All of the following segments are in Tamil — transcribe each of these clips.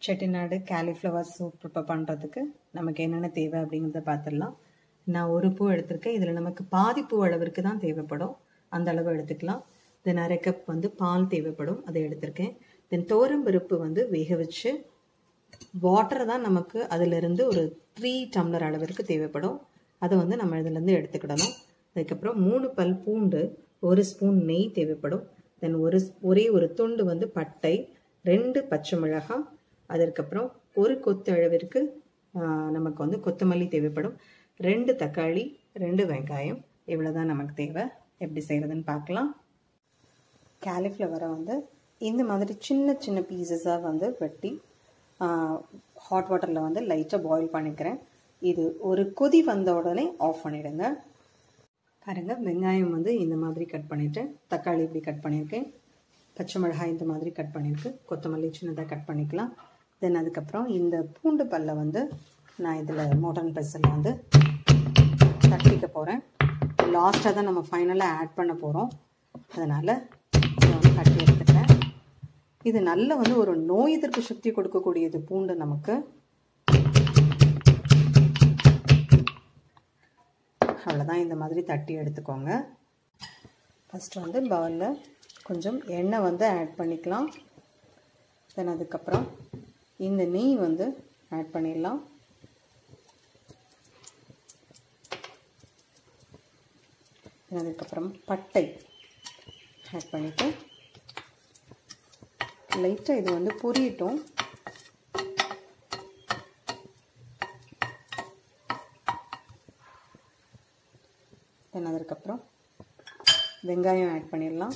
செட்டிநாடு காலிஃப்ளவர் சூப் ப்ரிப்பேர் பண்ணுறதுக்கு நமக்கு என்னென்ன தேவை அப்படிங்கிறத பார்த்துடலாம் நான் ஒரு பூ எடுத்திருக்கேன் இதில் நமக்கு பாதி பூ அளவிற்கு தான் தேவைப்படும் அந்த அளவு எடுத்துக்கலாம் தென் அரை கப் வந்து பால் தேவைப்படும் அதை எடுத்திருக்கேன் தென் பருப்பு வந்து வேக வச்சு வாட்டர் தான் நமக்கு அதிலிருந்து ஒரு த்ரீ டம்ளர் அளவிற்கு தேவைப்படும் அதை வந்து நம்ம இதுலேருந்து எடுத்துக்கிடணும் அதுக்கப்புறம் மூணு பல் பூண்டு ஒரு ஸ்பூன் நெய் தேவைப்படும் தென் ஒரு ஒரே ஒரு துண்டு வந்து பட்டை ரெண்டு பச்சை மிளகாய் அதற்கப்புறம் ஒரு கொத்து அளவிற்கு நமக்கு வந்து கொத்தமல்லி தேவைப்படும் ரெண்டு தக்காளி ரெண்டு வெங்காயம் இவ்வளோ தான் நமக்கு தேவை எப்படி செய்கிறதுன்னு பார்க்கலாம் கேலிஃப்ளவரை வந்து இந்த மாதிரி சின்ன சின்ன பீசஸாக வந்து வெட்டி ஹாட் வாட்டரில் வந்து லைட்டாக பாயில் பண்ணிக்கிறேன் இது ஒரு கொதி வந்த உடனே ஆஃப் பண்ணிவிடுங்க பாருங்கள் வெங்காயம் வந்து இந்த மாதிரி கட் பண்ணிவிட்டேன் தக்காளி இப்படி கட் பண்ணியிருக்கேன் பச்சை மிளகாய் இந்த மாதிரி கட் பண்ணியிருக்கு கொத்தமல்லி சின்னதாக கட் பண்ணிக்கலாம் தென் அதுக்கப்புறம் இந்த பூண்டு பல்லை வந்து நான் இதில் மோட்டன் பெஸில் வந்து தட்டிக்க போகிறேன் லாஸ்ட்டாக தான் நம்ம ஃபைனலாக ஆட் பண்ண போகிறோம் அதனால் இதை வந்து கட்டி எடுத்துக்கிறேன் இது நல்ல வந்து ஒரு நோய் எதிர்ப்பு சக்தி கொடுக்கக்கூடியது பூண்டு நமக்கு அவ்வளோதான் இந்த மாதிரி தட்டி எடுத்துக்கோங்க ஃபஸ்ட்டு வந்து பவுலில் கொஞ்சம் எண்ணெய் வந்து ஆட் பண்ணிக்கலாம் தென் அதுக்கப்புறம் இந்த நெய் வந்து ஆட் பண்ணிடலாம் அதுக்கப்புறம் பட்டை ஆட் பண்ணிவிட்டு லைட்டாக இது வந்து பொரியட்டும் தென் அதற்கப்புறம் வெங்காயம் ஆட் பண்ணிடலாம்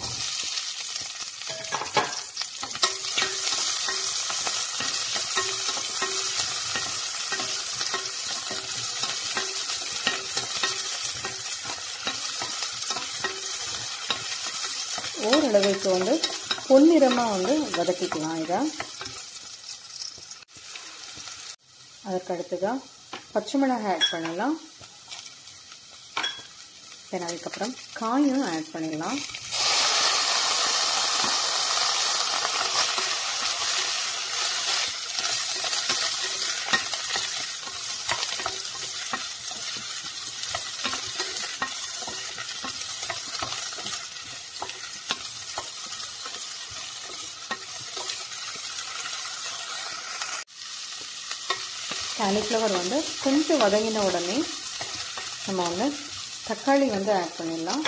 ஓரளவுக்கு வந்து பொன்னிறமாக வந்து வதக்கிக்கலாம் இதை அதற்கு அடுத்ததாக பச்சை மிளகாய் ஆட் பண்ணலாம் தென் அதுக்கப்புறம் காயும் ஆட் பண்ணிடலாம் காலிஃப்ளவர் வந்து கொஞ்சம் வதங்கின உடனே நம்ம வந்து தக்காளி வந்து ஆட் பண்ணிடலாம்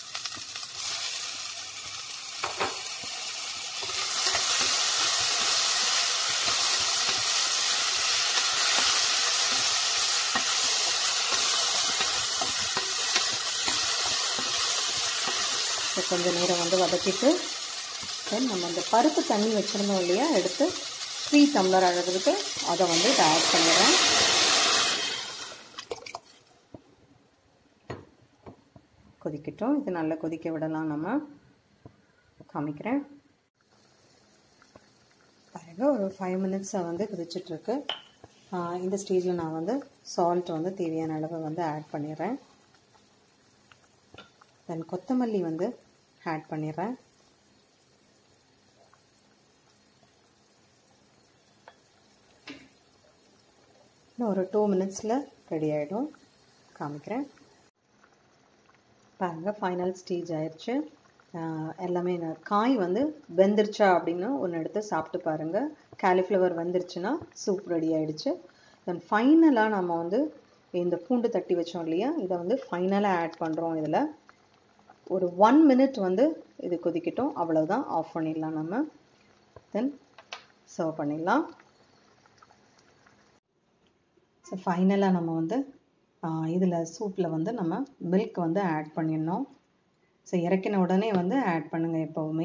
கொஞ்சம் நேரம் வந்து வதக்கிட்டு தென் நம்ம அந்த பருப்பு தண்ணி வச்சுருந்தோம் இல்லையா எடுத்து த்ரீ டம்ளர் அளவுக்கு அதை வந்து இதை ஆட் பண்ணிடுறேன் கொதிக்கட்டும் இது நல்லா கொதிக்க விடலாம் நம்ம காமிக்கிறேன் பாருங்கள் ஒரு ஃபைவ் மினிட்ஸை வந்து கொதிச்சிட்ருக்கு இந்த ஸ்டேஜில் நான் வந்து சால்ட் வந்து தேவையான அளவு வந்து ஆட் பண்ணிடுறேன் தென் கொத்தமல்லி வந்து ஆட் பண்ணிடுறேன் இன்னும் ஒரு டூ மினிட்ஸில் ரெடி ஆகிடும் காமிக்கிறேன் பாருங்கள் ஃபைனல் ஸ்டேஜ் ஆயிடுச்சு எல்லாமே காய் வந்து வெந்துருச்சா அப்படின்னு ஒன்று எடுத்து சாப்பிட்டு பாருங்கள் காலிஃப்ளவர் வந்துருச்சுன்னா சூப் ரெடி ஆகிடுச்சு தென் ஃபைனலாக நம்ம வந்து இந்த பூண்டு தட்டி வச்சோம் இல்லையா இதை வந்து ஃபைனலாக ஆட் பண்ணுறோம் இதில் ஒரு ஒன் மினிட் வந்து இது கொதிக்கட்டும் அவ்வளோதான் ஆஃப் பண்ணிடலாம் நம்ம தென் சர்வ் பண்ணிடலாம் ஸோ ஃபைனலாக நம்ம வந்து இதில் சூப்பில் வந்து நம்ம மில்க் வந்து ஆட் பண்ணிடணும் ஸோ இறக்கின உடனே வந்து ஆட் பண்ணுங்கள் எப்போவுமே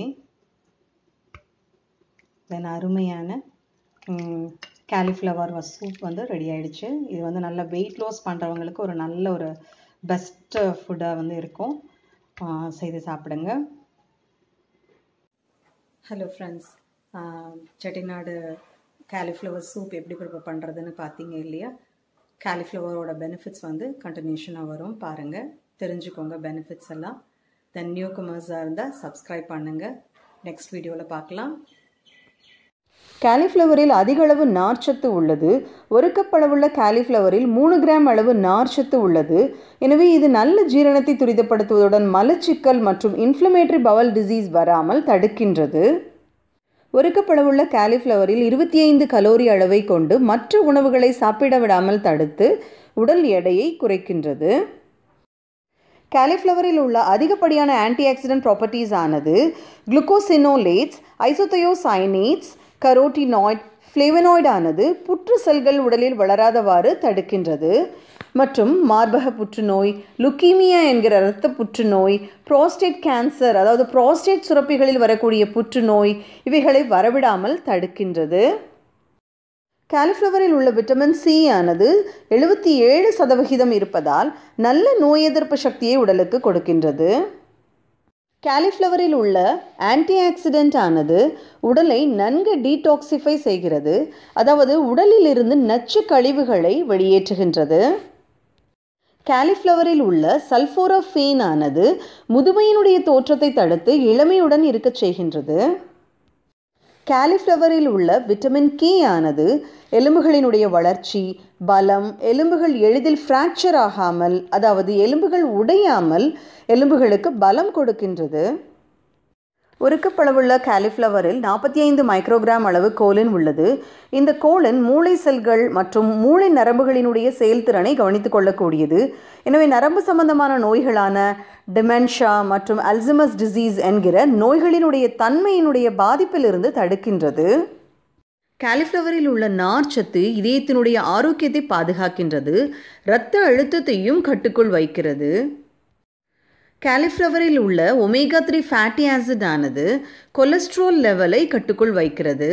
தென் அருமையான கேலிஃப்ளவர் சூப் வந்து ரெடி ஆகிடுச்சு இது வந்து நல்ல வெயிட் லாஸ் பண்ணுறவங்களுக்கு ஒரு நல்ல ஒரு பெஸ்ட்டு ஃபுட்டாக வந்து இருக்கும் செய்து சாப்பிடுங்க hello friends Chettinad cauliflower soup எப்படி ப்ரிப்பேர் பண்ணுறதுன்னு பார்த்தீங்க இல்லையா காலிஃப்ளவரோட பெனிஃபிட்ஸ் வந்து கண்டினியூஷனாக வரும் பாருங்கள் தெரிஞ்சுக்கோங்க பெனிஃபிட்ஸ் எல்லாம் தென் நியூ கமர்ஸாக இருந்தால் சப்ஸ்கிரைப் பண்ணுங்கள் நெக்ஸ்ட் வீடியோவில் பார்க்கலாம் காலிஃப்ளவரில் அதிக அளவு நார்ச்சத்து உள்ளது ஒரு கப் அளவுள்ள காலிஃப்ளவரில் மூணு கிராம் அளவு நார்ச்சத்து உள்ளது எனவே இது நல்ல ஜீரணத்தை துரிதப்படுத்துவதுடன் மலச்சிக்கல் மற்றும் இன்ஃப்ளமேட்டரி பவல் டிசீஸ் வராமல் தடுக்கின்றது ஒரு கப் அளவுள்ள காலிஃப்ளவரில் இருபத்தி ஐந்து கலோரி அளவை கொண்டு மற்ற உணவுகளை சாப்பிட விடாமல் தடுத்து உடல் எடையை குறைக்கின்றது காலிஃப்ளவரில் உள்ள அதிகப்படியான ஆன்டி ஆக்சிடென்ட் ப்ராப்பர்ட்டிஸ் ஆனது குளுக்கோசினோலேட்ஸ் ஐசோதயோசைனேட்ஸ் கரோட்டினாய்ட் ஃப்ளேவனாய்டு ஆனது புற்று செல்கள் உடலில் வளராதவாறு தடுக்கின்றது மற்றும் மார்பக புற்றுநோய் லுக்கீமியா என்கிற இரத்த புற்றுநோய் புரோஸ்டேட் கேன்சர் அதாவது புரோஸ்டேட் சுரப்பிகளில் வரக்கூடிய புற்றுநோய் இவைகளை வரவிடாமல் தடுக்கின்றது காலிஃப்ளவரில் உள்ள விட்டமின் சி ஆனது எழுபத்தி ஏழு சதவிகிதம் இருப்பதால் நல்ல நோய் எதிர்ப்பு சக்தியை உடலுக்கு கொடுக்கின்றது காலிஃப்ளவரில் உள்ள ஆன்டி ஆக்சிடென்ட் ஆனது உடலை நன்கு டீடாக்சிஃபை செய்கிறது அதாவது உடலில் இருந்து நச்சு கழிவுகளை வெளியேற்றுகின்றது காலிஃப்ளவரில் உள்ள சல்ஃபோரஃபேன் ஆனது முதுமையினுடைய தோற்றத்தை தடுத்து இளமையுடன் இருக்கச் செய்கின்றது காலிஃப்ளவரில் உள்ள விட்டமின் கே ஆனது எலும்புகளினுடைய வளர்ச்சி பலம் எலும்புகள் எளிதில் ஃப்ராக்சர் ஆகாமல் அதாவது எலும்புகள் உடையாமல் எலும்புகளுக்கு பலம் கொடுக்கின்றது ஒரு கப் அளவுள்ள காலிஃப்ளவரில் நாற்பத்தி ஐந்து மைக்ரோகிராம் அளவு கோலின் உள்ளது இந்த கோலின் மூளை செல்கள் மற்றும் மூளை நரம்புகளினுடைய செயல்திறனை கவனித்துக் கொள்ளக்கூடியது எனவே நரம்பு சம்பந்தமான நோய்களான டிமென்ஷா மற்றும் அல்சிமஸ் டிசீஸ் என்கிற நோய்களினுடைய தன்மையினுடைய பாதிப்பிலிருந்து தடுக்கின்றது காலிஃப்ளவரில் உள்ள நார்ச்சத்து இதயத்தினுடைய ஆரோக்கியத்தை பாதுகாக்கின்றது இரத்த அழுத்தத்தையும் கட்டுக்குள் வைக்கிறது காலிஃப்ளவரில் உள்ள ஒமேகா த்ரீ ஃபேட்டி ஆசிட் ஆனது கொலஸ்ட்ரால் லெவலை கட்டுக்குள் வைக்கிறது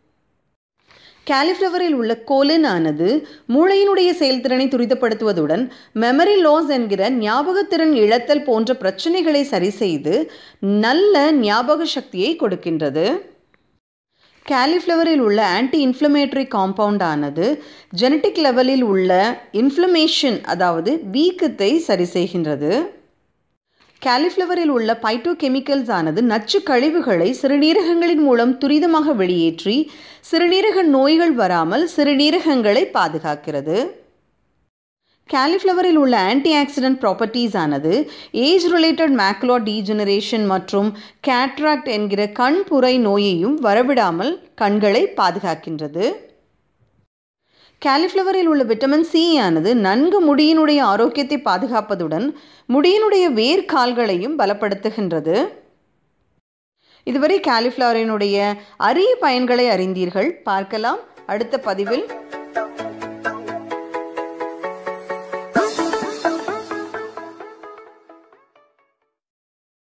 காலிஃப்ளவரில் உள்ள கோலின் ஆனது மூளையினுடைய செயல்திறனை துரிதப்படுத்துவதுடன் மெமரி லாஸ் என்கிற ஞாபகத்திறன் இழத்தல் போன்ற பிரச்சனைகளை சரி செய்து நல்ல ஞாபக சக்தியை கொடுக்கின்றது காலிஃப்ளவரில் உள்ள ஆன்டி இன்ஃப்ளமேட்டரி காம்பவுண்ட் ஆனது ஜெனட்டிக் லெவலில் உள்ள இன்ஃப்ளமேஷன் அதாவது வீக்கத்தை சரி செய்கின்றது காலிஃப்ளவரில் உள்ள பைட்டோ கெமிக்கல்ஸ் ஆனது நச்சு கழிவுகளை சிறுநீரகங்களின் மூலம் துரிதமாக வெளியேற்றி சிறுநீரக நோய்கள் வராமல் சிறுநீரகங்களை பாதுகாக்கிறது காலிஃப்ளவரில் உள்ள ஆன்டி ஆக்சிடென்ட் ப்ராப்பர்ட்டிஸ் ஆனது ஏஜ் ரிலேட்டட் மேக்லோ டீஜெனரேஷன் மற்றும் கேட்ராக்ட் என்கிற கண்புரை நோயையும் வரவிடாமல் கண்களை பாதுகாக்கின்றது காலிஃப்ளவரில் உள்ள விட்டமின் சி ஆனது நன்கு முடியினுடைய ஆரோக்கியத்தை பாதுகாப்பதுடன் முடியினுடைய வேர் கால்களையும் பலப்படுத்துகின்றது இதுவரை காலிஃப்ளவரினுடைய அரிய பயன்களை அறிந்தீர்கள் பார்க்கலாம் அடுத்த பதிவில்